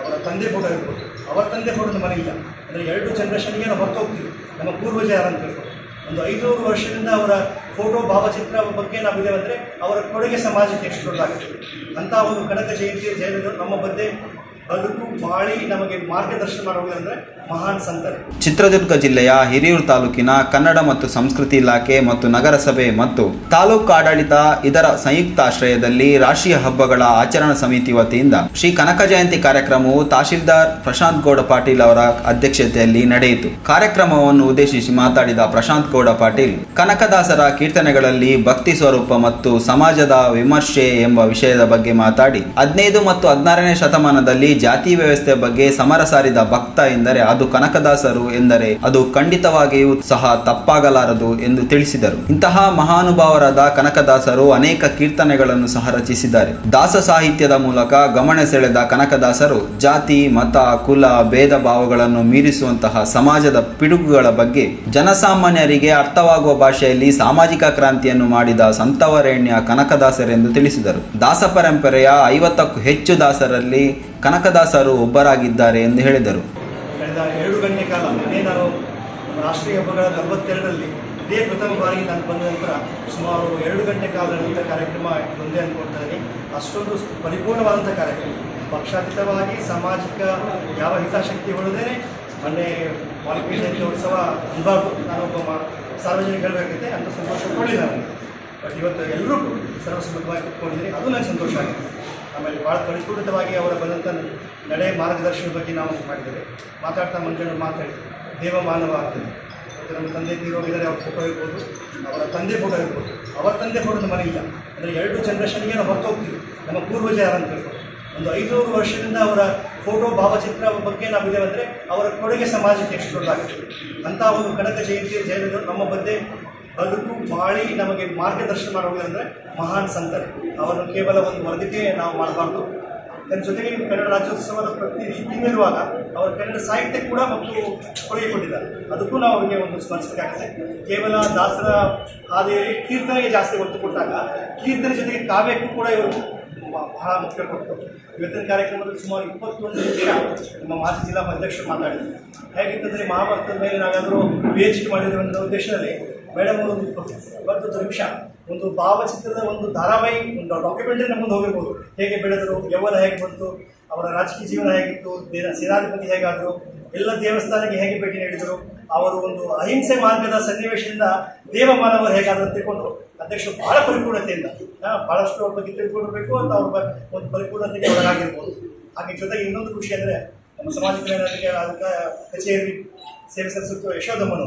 ಅವರ ತಂದೆ ಫೋಟೋ ಇರ್ಬೋದು ಅವರ ತಂದೆ ಫೋಟೋ ನಮ್ಮ ಮನೆಯಿಲ್ಲ ಅಂದರೆ ಎರಡು ಜನ್ರೇಷನ್ಗೆ ನಾವು ಹೊರತು ಹೋಗ್ತೀವಿ ನಮ್ಮ ಪೂರ್ವಜ ಯಾರಂತ ಹೇಳ್ಬೋದು ಒಂದು ಐನೂರು ವರ್ಷದಿಂದ ಅವರ ಫೋಟೋ ಭಾವಚಿತ್ರ ಬಗ್ಗೆ ನಾವಿದ್ದೇವೆ ಅಂದರೆ ಅವರ ಕೊಡುಗೆ ಸಮಾಜಕ್ಕೆ ಎಷ್ಟು ದೊಡ್ಡದಾಗುತ್ತೆ ಅಂತ ಒಂದು ಕನಕ ಜಯಂತಿ ಜಯಂತಿ ನಮ್ಮ ಬಗ್ಗೆ ಬದುಕು ಬಾಳಿ ನಮಗೆ ಮಾರ್ಗದರ್ಶನ ಮಾಡೋದಂದ್ರೆ ಮಹಾನ್ ಸಂತರು ಚಿತ್ರದುರ್ಗ ಜಿಲ್ಲೆಯ ಹಿರಿಯೂರು ತಾಲೂಕಿನ ಕನ್ನಡ ಮತ್ತು ಸಂಸ್ಕೃತಿ ಇಲಾಖೆ ಮತ್ತು ನಗರಸಭೆ ಮತ್ತು ತಾಲೂಕು ಆಡಳಿತ ಇದರ ಸಂಯುಕ್ತ ಆಶ್ರಯದಲ್ಲಿ ರಾಷ್ಟ್ರೀಯ ಹಬ್ಬಗಳ ಆಚರಣಾ ಸಮಿತಿ ವತಿಯಿಂದ ಶ್ರೀ ಕನಕ ಜಯಂತಿ ಕಾರ್ಯಕ್ರಮವು ತಹಶೀಲ್ದಾರ್ ಪ್ರಶಾಂತ್ ಗೌಡ ಪಾಟೀಲ್ ಅವರ ಅಧ್ಯಕ್ಷತೆಯಲ್ಲಿ ನಡೆಯಿತು ಕಾರ್ಯಕ್ರಮವನ್ನು ಉದ್ದೇಶಿಸಿ ಮಾತಾಡಿದ ಪ್ರಶಾಂತ್ ಗೌಡ ಪಾಟೀಲ್ ಕನಕದಾಸರ ಕೀರ್ತನೆಗಳಲ್ಲಿ ಭಕ್ತಿ ಸ್ವರೂಪ ಮತ್ತು ಸಮಾಜದ ವಿಮರ್ಶೆ ಎಂಬ ವಿಷಯದ ಬಗ್ಗೆ ಮಾತಾಡಿ ಹದಿನೈದು ಮತ್ತು ಹದಿನಾರನೇ ಶತಮಾನದಲ್ಲಿ ಜಾತಿ ವ್ಯವಸ್ಥೆ ಬಗ್ಗೆ ಸಮರ ಸಾರಿದ ಭಕ್ತ ಎಂದರೆ ಅದು ಕನಕದಾಸರು ಎಂದರೆ ಅದು ಖಂಡಿತವಾಗಿಯೂ ಸಹ ತಪ್ಪಾಗಲಾರದು ಎಂದು ತಿಳಿಸಿದರು ಇಂತಹ ಮಹಾನುಭಾವರಾದ ಕನಕದಾಸರು ಅನೇಕ ಕೀರ್ತನೆಗಳನ್ನು ಸಹ ರಚಿಸಿದ್ದಾರೆ ದಾಸ ಸಾಹಿತ್ಯದ ಮೂಲಕ ಗಮನ ಸೆಳೆದ ಕನಕದಾಸರು ಜಾತಿ ಮತ ಕುಲ ಭೇದ ಭಾವಗಳನ್ನು ಮೀರಿಸುವಂತಹ ಸಮಾಜದ ಪಿಡುಗುಗಳ ಬಗ್ಗೆ ಜನಸಾಮಾನ್ಯರಿಗೆ ಅರ್ಥವಾಗುವ ಭಾಷೆಯಲ್ಲಿ ಸಾಮಾಜಿಕ ಕ್ರಾಂತಿಯನ್ನು ಮಾಡಿದ ಸಂತವರೇಣ್ಯ ಕನಕದಾಸರೆಂದು ತಿಳಿಸಿದರು ದಾಸ ಪರಂಪರೆಯ ಐವತ್ತಕ್ಕೂ ಹೆಚ್ಚು ದಾಸರಲ್ಲಿ ಕನಕದಾಸರು ಒಬ್ಬರಾಗಿದ್ದಾರೆ ಎಂದು ಹೇಳಿದರು ಕಳೆದ ಎರಡು ಗಂಟೆ ಕಾಲ ನಿನ್ನೆ ನಾನು ನಮ್ಮ ರಾಷ್ಟ್ರೀಯ ಹಬ್ಬಗಳ ನಲವತ್ತೆರಡರಲ್ಲಿ ಇದೇ ಪ್ರಥಮ ಬಾರಿಗೆ ನಾನು ಬಂದ ನಂತರ ಸುಮಾರು ಎರಡು ಗಂಟೆ ಕಾಲ ನಡೆದ ಕಾರ್ಯಕ್ರಮ ಒಂದೇ ಅಂದ್ಕೊಳ್ತಾ ಇದ್ದೀನಿ ಅಷ್ಟೊಂದು ಪರಿಪೂರ್ಣವಾದಂಥ ಕಾರ್ಯಕ್ರಮ ಪಕ್ಷಾತೀತವಾಗಿ ಸಾಮಾಜಿಕ ಯಾವ ಹಿತಾಸಕ್ತಿ ಹೊರದೇನೆ ಮೊನ್ನೆ ವಾಲ್ಮೀಕಿ ಜಯಂತಿ ಉತ್ಸವ ಅನ್ಬಾರ್ದು ನಾನೊಬ್ಬ ಮ- ಸಾರ್ವಜನಿಕ ಹೇಳಬೇಕೈತೆ ಅಂತ ಸಂತೋಷ ಕೊಡಲಿಲ್ಲ ನನಗೆ ಬಟ್ ಇವತ್ತು ಎಲ್ಲರೂ ಸರ್ವಸಮ್ಮತವಾಗಿ ಕುತ್ಕೊಂಡಿದ್ದೀನಿ ಅದು ನನಗೆ ಸಂತೋಷ ಆಗಿದೆ ಆಮೇಲೆ ಭಾಳ ಪರಿಪೂರ್ಣವಾಗಿ ಅವರ ಬಂದಂಥ ನಡೆ ಮಾರ್ಗದರ್ಶನದ ಬಗ್ಗೆ ನಾವು ಮಾಡಿದ್ದೇವೆ ಮಾತಾಡ್ತಾ ಮಂಜಣ್ಣ ಮಾತಾಡಿ ದೇವ ಮಾನವ ಆಗ್ತದೆ ಮತ್ತು ನಮ್ಮ ತಂದೆ ತೀರೋಗಿದ್ದಾರೆ ಅವ್ರ ಫೋಟೋ ಇರ್ಬೋದು ಅವರ ತಂದೆ ಫೋಟೋ ಇರ್ಬೋದು ಅವರ ತಂದೆ ಫೋಟೋ ನಮ್ಮ ಮನೆಯಿಲ್ಲ ಅಂದರೆ ಎರಡು ಜನ್ರೇಷನ್ಗೆ ನಾವು ಹೊರತು ಹೋಗ್ತೀವಿ ನಮ್ಮ ಪೂರ್ವಜ ಯಾರಂತ ಹೇಳ್ಬೋದು ಒಂದು ಐನೂರು ವರ್ಷದಿಂದ ಅವರ ಫೋಟೋ ಭಾವಚಿತ್ರ ಬಗ್ಗೆ ನಾವಿದ್ದೇವೆ ಅಂದರೆ ಅವರ ಕೊಡುಗೆ ಸಮಾಜಕ್ಕೆ ಎಷ್ಟು ದೊಡ್ಡದಾಗುತ್ತೆ ಅಂತ ಒಂದು ಕನಕ ಜಯಂತಿ ಜಯಂತಿ ನಮ್ಮ ಬಗ್ಗೆ ಬದುಕು ಬಾಳಿ ನಮಗೆ ಮಾರ್ಗದರ್ಶನ ಮಾಡೋದಂದ್ರೆ ಮಹಾನ್ ಸಂತರು ಅವರನ್ನು ಕೇವಲ ಒಂದು ವರ್ಗಕ್ಕೆ ನಾವು ಮಾಡಬಾರ್ದು ಅದರ ಜೊತೆಗೆ ನೀವು ಕನ್ನಡ ರಾಜ್ಯೋತ್ಸವದ ಪ್ರತಿ ತಿಂಗಳಿರುವಾಗ ಅವರ ಕನ್ನಡ ಸಾಹಿತ್ಯ ಕೂಡ ಮತ್ತು ಕೊಡುಗೆ ಕೊಟ್ಟಿದ್ದಾರೆ ಅದಕ್ಕೂ ನಾವು ಅವರಿಗೆ ಒಂದು ಸ್ಮರಿಸಬೇಕಾಗುತ್ತೆ ಕೇವಲ ದಾಸರ ಹಾದಿಯಲ್ಲಿ ಕೀರ್ತನೆಗೆ ಜಾಸ್ತಿ ಒತ್ತು ಕೊಟ್ಟಾಗ ಕೀರ್ತನೆ ಜೊತೆಗೆ ಕಾವ್ಯಕ್ಕೂ ಕೂಡ ಇವರು ಬ- ಬಹಳ ಮುಖ್ಯ ಕೊಟ್ಟು ಇವತ್ತಿನ ಕಾರ್ಯಕ್ರಮದಲ್ಲಿ ಸುಮಾರು ಇಪ್ಪತ್ತೊಂದು ನಿಮಿಷ ನಮ್ಮ ಮಾಜಿ ಜಿಲ್ಲಾ ಅಧ್ಯಕ್ಷರು ಮಾತಾಡಿದ್ರು ಹೇಗಿತ್ತಂದರೆ ಮಹಾಭಾರತದ ಮೇಲೆ ನಾವೇನಾದರೂ ಪಿ ಎಚ್ ಡಿ ಮಾಡಿರೋ ಒಂದು ಉದ್ದೇಶದಲ್ಲಿ ಮೇಡಮ್ ಅವರು ಒಂದು ಇಪ್ಪತ್ತು ಇಪ್ಪತ್ತೊಂದು ನಿಮಿಷ ಒಂದು ಭಾವಚಿತ್ರದ ಒಂದು ಧಾರಾವಾಹಿ ಒಂದು ಡಾಕ್ಯುಮೆಂಟರಿ ನಮ್ಮ ಮುಂದೆ ಹೋಗಿರ್ಬೋದು ಹೇಗೆ ಬೆಳೆದರು ಯೌವನ ಹೇಗೆ ಬಂತು ಅವರ ರಾಜಕೀಯ ಜೀವನ ಹೇಗಿತ್ತು ದೇ- ಸೇನಾಧಿಪತಿ ಹೇಗಾದರು ಎಲ್ಲ ದೇವಸ್ಥಾನಕ್ಕೆ ಹೇಗೆ ಭೇಟಿ ನೀಡಿದರು ಅವರು ಒಂದು ಅಹಿಂಸೆ ಮಾರ್ಗದ ಸನ್ನಿವೇಶದಿಂದ ದೇವಮಾನವರು ಹೇಗಾದ್ರು ಅಂತ ತಿಳ್ಕೊಂಡು ಅಧ್ಯಕ್ಷರು ಬಹಳ ಪರಿಪೂರ್ಣತೆಯಿಂದ ಆ, ಬಹಳಷ್ಟು ಅವ್ರ ಬಗ್ಗೆ ತಿಳ್ಕೊಂಡಿರ್ಬೇಕು ಅಂತ ಅವ್ರ ಬ- ಒಂದು ಪರಿಪೂರ್ಣತೆಗೆ ಒಳಗಾಗಿರ್ಬೋದು ಹಾಗೆ ಜೊತೆಗೆ ಇನ್ನೊಂದು ಖುಷಿ ಅಂದರೆ ನಮ್ಮ ಸಮಾಜ ಕಲ್ಯಾಣ ಅದಕ್ಕೆ ಕಚೇರಿ ಸೇವೆ ಸಲ್ಲಿಸುತ್ತಿರುವ ಯಶೋಧಮ್ಮನು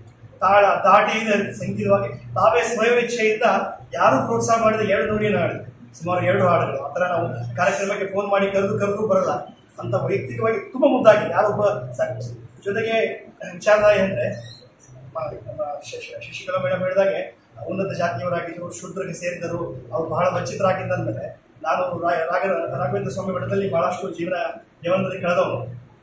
ತಾಳ ದಾಟಿಯಿಂದ ಸಂಗೀತವಾಗಿ ತಾವೇ ಸ್ವಯಂ ಇಚ್ಛೆಯಿಂದ ಯಾರು ಪ್ರೋತ್ಸಾಹ ಮಾಡಿದ ಎರಡು ನುಡಿಯನ್ನು ಹಾಡಿದ್ರು ಸುಮಾರು ಎರಡು ಹಾಡುಗಳು ಆ ಥರ ನಾವು ಕಾರ್ಯಕ್ರಮಕ್ಕೆ ಫೋನ್ ಮಾಡಿ ಕರೆದು ಕರೆದು ಬರಲ್ಲ ಅಂತ ವೈಯಕ್ತಿಕವಾಗಿ ತುಂಬ ಮುದ್ದಾಗಿ ಯಾರೊಬ್ಬ ಸಾಕು ಜೊತೆಗೆ ವಿಚಾರಧಾರೆ ಅಂದರೆ ನಮ್ಮ ಶ- ಶ- ಶಶಿಕಲಾ ಮೇಡಮ್ ಹೇಳಿದಾಗೆ ಉನ್ನತ ಜಾತಿಯವರಾಗಿದ್ದರು ಶೂದ್ರಕ್ಕೆ ಸೇರಿದರು ಅವರು ಬಹಳ ವಂಚಿತರಾಗಿದ್ದಂದಮೇಲೆ ನಾನು ರಾ- ರಾಘ ರಾಘವೇಂದ್ರ ಸ್ವಾಮಿ ಮಠದಲ್ಲಿ ಬಹಳಷ್ಟು ಜೀವನ ಜೀವನದಲ್ಲಿ ಕಳೆದವನು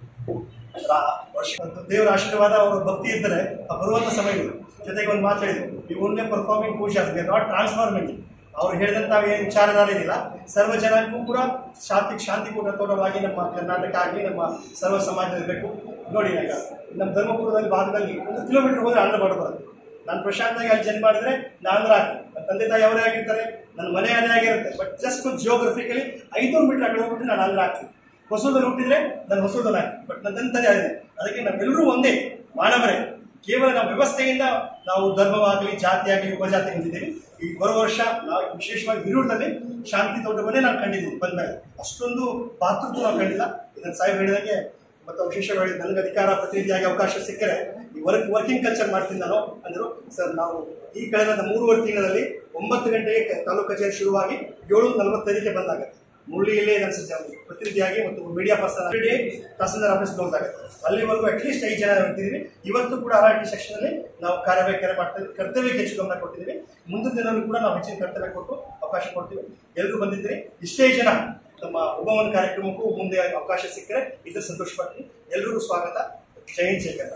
ರಾ- ವರ್ಷ ಒಂದು ದೇವರ ಆಶೀರ್ವಾದ ಅವರ ಭಕ್ತಿ ಇದ್ದರೆ ಆ ಬರುವಂಥ ಸಮಯಗಳು ಜೊತೆಗೆ ಒಂದು ಮಾತು ಹೇಳಿದ್ರು ಈ only performing puja they not transforming ಅವ್ರು ಹೇಳಿದಂಥ ಏನು ವಿಚಾರಧಾರೆ ಏನಿಲ್ಲ ಸರ್ವ ಜನಕ್ಕೂ ಕೂಡ ಶಾಂತಿ ಶಾಂತಿಪೂರ್ಣ ತೋಟವಾಗಿ ನಮ್ಮ ಕರ್ನಾಟಕ ಆಗಲಿ ನಮ್ಮ ಸರ್ವ ಸಮಾಜ ಇರಬೇಕು ನೋಡಿ ಈಗ ನಮ್ಮ ಧರ್ಮಪುರದಲ್ಲಿ ಭಾಗದಲ್ಲಿ ಒಂದು ಕಿಲೋಮೀಟರ್ ಹೋದ್ರೆ ಆಂಧ್ರ ಬಾರ್ಡರ್ ಬರುತ್ತೆ ನಾನು ಪ್ರಶಾಂತಾಗಿ ಅಲ್ಲಿ ಜನ್ಮ ಮಾಡಿದ್ರೆ ನಾನು ಆಂಧ್ರ ಆಗ್ತೀನಿ ನನ್ನ ತಂದೆ ತಾಯಿ ಅವರೇ ಆಗಿರ್ತಾರೆ ನನ್ನ ಮನೆ ಅದೇ ಆಗಿರುತ್ತೆ ಬಟ್ ಜಸ್ಟ್ ಒಂದು ಜಿಯೋಗ್ರಫಿಕಲಿ ಐನೂರು ಮೀಟರ್ ಆ ಕಡೆ ಹೋಗ್ಬಿಟ್ಟು ನಾನು ಆಂಧ್ರ ಆಗ್ತೀನಿ ಹೊಸದಲ್ಲಿ ಹುಟ್ಟಿದ್ರೆ ನಾನು ಹೊಸದಲ್ಲ ಬಟ್ ನನ್ನ ತಂದೆ ತಾಯಿ ಅದೇ ಅದಕ್ಕೆ ನಾವೆಲ್ಲರೂ ಒಂದೇ ಮಾನವರೇ ಕೇವಲ ನಾವು ವ್ಯವಸ್ಥೆಯಿಂದ ನಾವು ಧರ್ಮವಾಗಲಿ ಜಾತಿಯಾಗಲಿ ಉಪಜಾತಿ ಹೊಂದಿದ್ದೀವಿ ಈ ಬರೋ ವರ್ಷ ನಾವು ವಿಶೇಷವಾಗಿ ಹಿರಿಯೂರದಲ್ಲಿ ಶಾಂತಿ ತೋಟವನ್ನೇ ನಾನು ಕಂಡಿದ್ದೀನಿ ಬಂದ್ಮೇಲೆ ಅಷ್ಟೊಂದು ಪಾತ್ರತ್ವ ನಾವು ಕಂಡಿಲ್ಲ ಇದನ್ನು ಸಾಹೇಬ್ ಹೇಳಿದಂಗೆ ಮತ್ತು ವಿಶೇಷವಾಗಿ ನನಗೆ ಅಧಿಕಾರ ಪ್ರತಿನಿಧಿಯಾಗಿ ಅವಕಾಶ ಸಿಕ್ಕರೆ ಈ ವರ್ಕ್ ವರ್ಕಿಂಗ್ ಕಲ್ಚರ್ ಮಾಡ್ತೀನಿ ನಾನು ಅಂದರು ಸರ್ ನಾವು ಈ ಕಳೆದ ಮೂರುವರೆ ತಿಂಗಳಲ್ಲಿ ಒಂಬತ್ತು ಗಂಟೆಗೆ ಕ- ತಾಲೂಕು ಕಚೇರಿ ಶುರುವಾಗಿ ಏಳು ನಲವತ್ತೈದಕ್ಕೆ ಬಂದಾಗುತ್ತೆ ಮುರಳಿಯಲ್ಲೇ ನನ್ನ ಪ್ರತಿನಿಧಿಯಾಗಿ ಮತ್ತು media person day tahsildar office close ಆಗುತ್ತೆ ಅಲ್ಲಿವರೆಗೂ ಅಟ್ಲೀಸ್ಟ್ ಐದು ಜನ ಇರ್ತಿದ್ದೀವಿ ಇವತ್ತು ಕೂಡ ಆರ್ ಟಿ ಸೆಕ್ಷನಲ್ಲಿ ನಾವು ಕಾರ್ಯವೈಖರಿ ಮಾಡ್ತಾ ಇದ್ದೀವಿ ಕರ್ತವ್ಯಕ್ಕೆ ಹೆಚ್ಚು ಗಮನ ಕೊಟ್ಟಿದ್ದೀವಿ ಮುಂದಿನ ದಿನವೂ ಕೂಡ ನಾವು ಹೆಚ್ಚಿನ ಕರ್ತವ್ಯ ಕೊಟ್ಟು ಅವಕಾಶ ಕೊಡ್ತೀವಿ ಎಲ್ಲರೂ ಬಂದಿದ್ದೀರಿ ಇಷ್ಟೇ ಜನ ನಮ್ಮ ಉಪವನ ಕಾರ್ಯಕ್ರಮಕ್ಕೂ ಮುಂದೆ ಅವಕಾಶ ಸಿಕ್ಕರೆ ಇದ್ರ ಸಂತೋಷ ಪಡ್ತೀನಿ ಎಲ್ರಿಗೂ ಸ್ವಾಗತ ಜೈ ಹಿಂದ್ ಶೇಖರ್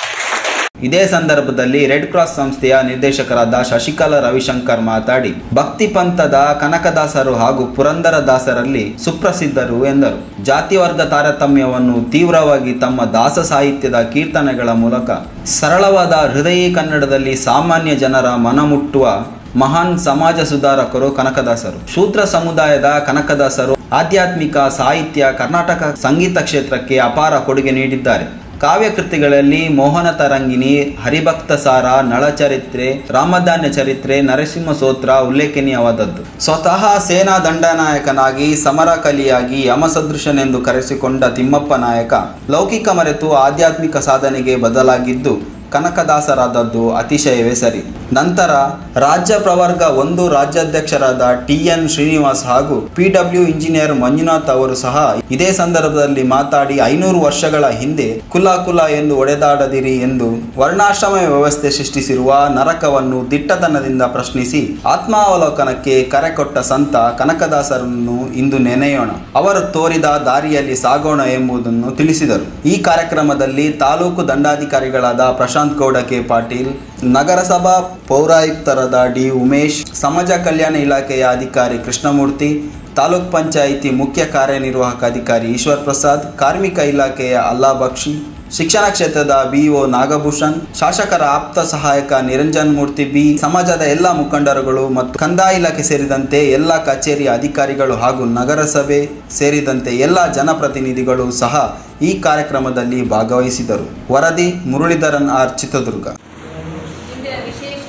ಇದೇ ಸಂದರ್ಭದಲ್ಲಿ ರೆಡ್ ಕ್ರಾಸ್ ಸಂಸ್ಥೆಯ ನಿರ್ದೇಶಕರಾದ ಶಶಿಕಲಾ ರವಿಶಂಕರ್ ಮಾತಾಡಿ ಭಕ್ತಿ ಪಂಥದ ಕನಕದಾಸರು ಹಾಗೂ ಪುರಂದರದಾಸರಲ್ಲಿ ಸುಪ್ರಸಿದ್ಧರು ಎಂದರು ಜಾತಿ ವರ್ಗ ತಾರತಮ್ಯವನ್ನು ತೀವ್ರವಾಗಿ ತಮ್ಮ ದಾಸ ಸಾಹಿತ್ಯದ ಕೀರ್ತನೆಗಳ ಮೂಲಕ ಸರಳವಾದ ಹೃದಯಿ ಕನ್ನಡದಲ್ಲಿ ಸಾಮಾನ್ಯ ಜನರ ಮನಮುಟ್ಟುವ ಮಹಾನ್ ಸಮಾಜ ಸುಧಾರಕರು ಕನಕದಾಸರು ಶೂದ್ರ ಸಮುದಾಯದ ಕನಕದಾಸರು ಆಧ್ಯಾತ್ಮಿಕ ಸಾಹಿತ್ಯ ಕರ್ನಾಟಕ ಸಂಗೀತ ಕ್ಷೇತ್ರಕ್ಕೆ ಅಪಾರ ಕೊಡುಗೆ ನೀಡಿದ್ದಾರೆ ಕಾವ್ಯಕೃತಿಗಳಲ್ಲಿ ಮೋಹನ ತರಂಗಿಣಿ ಹರಿಭಕ್ತ ಸಾರ ನಳಚರಿತ್ರೆ ರಾಮಧಾನ್ಯ ಚರಿತ್ರೆ ನರಸಿಂಹ ಸೋತ್ರ ಉಲ್ಲೇಖನೀಯವಾದದ್ದು ಸ್ವತಃ ಸೇನಾ ದಂಡನಾಯಕನಾಗಿ ಸಮರ ಕಲಿಯಾಗಿ ಯಮಸದೃಶನೆಂದು ಕರೆಸಿಕೊಂಡ ತಿಮ್ಮಪ್ಪ ನಾಯಕ ಲೌಕಿಕ ಮರೆತು ಆಧ್ಯಾತ್ಮಿಕ ಸಾಧನೆಗೆ ಬದಲಾಗಿದ್ದು ಕನಕದಾಸರಾದದ್ದು ಅತಿಶಯವೇ ಸರಿ ನಂತರ ರಾಜ್ಯ ಪ್ರವರ್ಗ ಒಂದು ರಾಜ್ಯಾಧ್ಯಕ್ಷರಾದ ಟಿ ಎನ್ ಶ್ರೀನಿವಾಸ್ ಹಾಗೂ ಪಿ ಡಬ್ಲ್ಯೂ ಇಂಜಿನಿಯರ್ ಮಂಜುನಾಥ್ ಅವರು ಸಹ ಇದೇ ಸಂದರ್ಭದಲ್ಲಿ ಮಾತಾಡಿ ಐನೂರು ವರ್ಷಗಳ ಹಿಂದೆ ಕುಲ ಕುಲ ಎಂದು ಒಡೆದಾಡದಿರಿ ಎಂದು ವರ್ಣಾಶ್ರಮ ವ್ಯವಸ್ಥೆ ಸೃಷ್ಟಿಸಿರುವ ನರಕವನ್ನು ದಿಟ್ಟತನದಿಂದ ಪ್ರಶ್ನಿಸಿ ಆತ್ಮಾವಲೋಕನಕ್ಕೆ ಕರೆ ಕೊಟ್ಟ ಸಂತ ಕನಕದಾಸರನ್ನು ಇಂದು ನೆನೆಯೋಣ ಅವರು ತೋರಿದ ದಾರಿಯಲ್ಲಿ ಸಾಗೋಣ ಎಂಬುದನ್ನು ತಿಳಿಸಿದರು ಈ ಕಾರ್ಯಕ್ರಮದಲ್ಲಿ ತಾಲೂಕು ದಂಡಾಧಿಕಾರಿಗಳಾದ ಪ್ರಶಾಂತ್ ಗೌಡ ಕೆ ಪಾಟೀಲ್ ನಗರಸಭಾ ಪೌರಾಯುಕ್ತರಾದ ಡಿ ಉಮೇಶ್ ಸಮಾಜ ಕಲ್ಯಾಣ ಇಲಾಖೆಯ ಅಧಿಕಾರಿ ಕೃಷ್ಣಮೂರ್ತಿ ತಾಲೂಕ್ ಪಂಚಾಯಿತಿ ಮುಖ್ಯ ಕಾರ್ಯನಿರ್ವಾಹಕ ಅಧಿಕಾರಿ ಈಶ್ವರ್ ಪ್ರಸಾದ್ ಕಾರ್ಮಿಕ ಇಲಾಖೆಯ ಅಲ್ಲಾ ಬಕ್ಷಿ ಶಿಕ್ಷಣ ಕ್ಷೇತ್ರದ ಬಿಇಒ ನಾಗಭೂಷಣ್ ಶಾಸಕರ ಆಪ್ತ ಸಹಾಯಕ ನಿರಂಜನ್ ಮೂರ್ತಿ ಬಿ ಸಮಾಜದ ಎಲ್ಲ ಮುಖಂಡರುಗಳು ಮತ್ತು ಕಂದಾಯ ಇಲಾಖೆ ಸೇರಿದಂತೆ ಎಲ್ಲ ಕಚೇರಿಯ ಅಧಿಕಾರಿಗಳು ಹಾಗೂ ನಗರಸಭೆ ಸೇರಿದಂತೆ ಎಲ್ಲ ಜನಪ್ರತಿನಿಧಿಗಳು ಸಹ ಈ ಕಾರ್ಯಕ್ರಮದಲ್ಲಿ ಭಾಗವಹಿಸಿದರು ವರದಿ ಮುರಳೀಧರನ್ ಆರ್ ಚಿತ್ರದುರ್ಗ ಇಂದಿನ ವಿಶೇಷ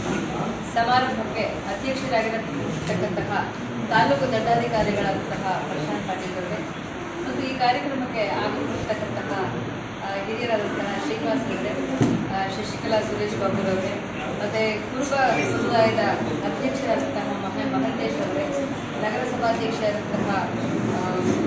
ಸಮಾರಂಭಕ್ಕೆ ಅಧ್ಯಕ್ಷರಾಗಿರತಕ್ಕಂತಹ ತಾಲೂಕು ದಂಡಾಧಿಕಾರಿಗಳಾದಂತಹ ಪ್ರಶಾಂತ್ ಪಾಟೀಲ್ ಅವರೇ ಮತ್ತು ಈ ಕಾರ್ಯಕ್ರಮಕ್ಕೆ ಆಗಮಿಸಿರ್ತಕ್ಕಂತಹ ಆ, ಹಿರಿಯರಾದಂತಹ ಶ್ರೀನಿವಾಸ್ ಅವರೇ ಆ, ಶಶಿಕಲಾ ಸುರೇಶ್ ಬಾಬುರವರೇ ಮತ್ತು ಕುರುಬ ಸಮುದಾಯದ ಅಧ್ಯಕ್ಷರಾದಂತಹ ಮಹ ಮಹಂತೇಶ್ ಅವರೇ ನಗರಸಭಾಧ್ಯಕ್ಷರಾದಂತಹ ಆ,